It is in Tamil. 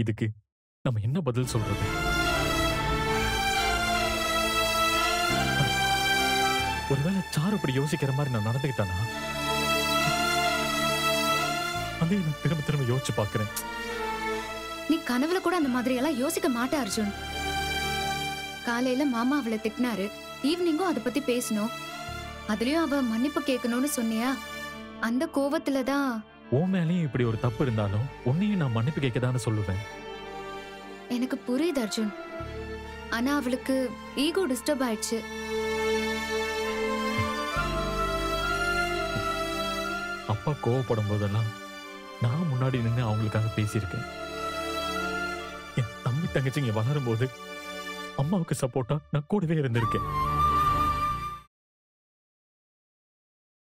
இதுக்கு நம்ம என்ன பதில் சொல்றது ஒருவேளை சாரு அப்படி யோசிக்கிற மாதிரி நான் நடந்துக்கிட்டானா அதே நான் திரும்ப திரும்ப யோசிச்சு பார்க்கிறேன் நீ கனவுல கூட அந்த மாதிரி எல்லாம் யோசிக்க மாட்ட அர்ஜுன் காலையில மாமா அவளை திட்டினாரு ஈவினிங்கும் அதை பத்தி பேசணும் அதுலயும் அவ மன்னிப்பு கேட்கணும்னு சொன்னியா அந்த கோவத்துல தான் உன் மேலேயும் இப்படி ஒரு தப்பு இருந்தாலும் உன்னையும் நான் மன்னிப்பு கேட்கதான்னு சொல்லுவேன் எனக்கு புரியுது அர்ஜுன் ஆனா அவளுக்கு ஈகோ டிஸ்டர்ப் ஆயிடுச்சு அப்பா கோவப்படும் போதெல்லாம் நான் முன்னாடி நின்று அவங்களுக்காக பேசியிருக்கேன் என் தம்பி தங்கச்சி இங்க வளரும் போது அம்மாவுக்கு சப்போர்ட்டா நான் கூடவே இருந்திருக்கேன்